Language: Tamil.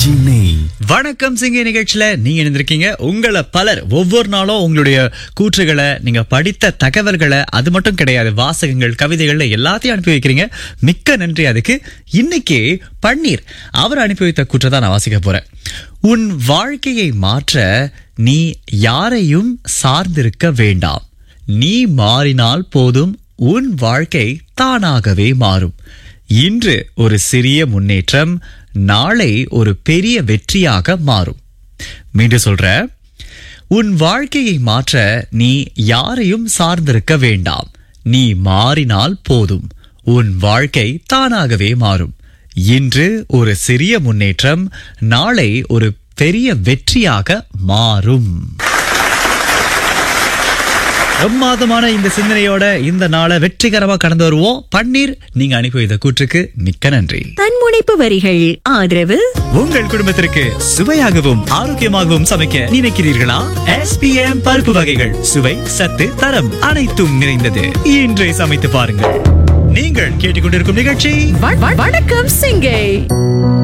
ஆர்ஜி நெய் வணக்கம் சிங்க நிகழ்ச்சியில நீங்க இருந்திருக்கீங்க உங்களை பலர் ஒவ்வொரு நாளும் உங்களுடைய கூற்றுகளை நீங்க படித்த தகவல்களை அது மட்டும் கிடையாது வாசகங்கள் கவிதைகள் எல்லாத்தையும் அனுப்பி வைக்கிறீங்க மிக்க நன்றி அதுக்கு இன்னைக்கு பன்னீர் அவர் அனுப்பி வைத்த கூற்றை தான் நான் வாசிக்க போறேன் உன் வாழ்க்கையை மாற்ற நீ யாரையும் சார்ந்திருக்க வேண்டாம் நீ மாறினால் போதும் உன் வாழ்க்கை தானாகவே மாறும் இன்று ஒரு சிறிய முன்னேற்றம் நாளை ஒரு பெரிய வெற்றியாக மாறும் மீண்டும் சொல்ற உன் வாழ்க்கையை மாற்ற நீ யாரையும் சார்ந்திருக்க வேண்டாம் நீ மாறினால் போதும் உன் வாழ்க்கை தானாகவே மாறும் இன்று ஒரு சிறிய முன்னேற்றம் நாளை ஒரு பெரிய வெற்றியாக மாறும் பிரம்மாதமான இந்த சிந்தனையோட இந்த நாளை வெற்றிகரமா கடந்து வருவோம் பன்னீர் நீங்க அனுப்பி வைத்த கூற்றுக்கு மிக்க நன்றி தன்முனைப்பு வரிகள் ஆதரவு உங்கள் குடும்பத்திற்கு சுவையாகவும் ஆரோக்கியமாகவும் சமைக்க நினைக்கிறீர்களா எஸ்பிஎம் பருப்பு வகைகள் சுவை சத்து தரம் அனைத்தும் நிறைந்தது இன்றை சமைத்து பாருங்கள் நீங்கள் கேட்டுக்கொண்டிருக்கும் நிகழ்ச்சி வ- வ- வணக்கம் சிங்கை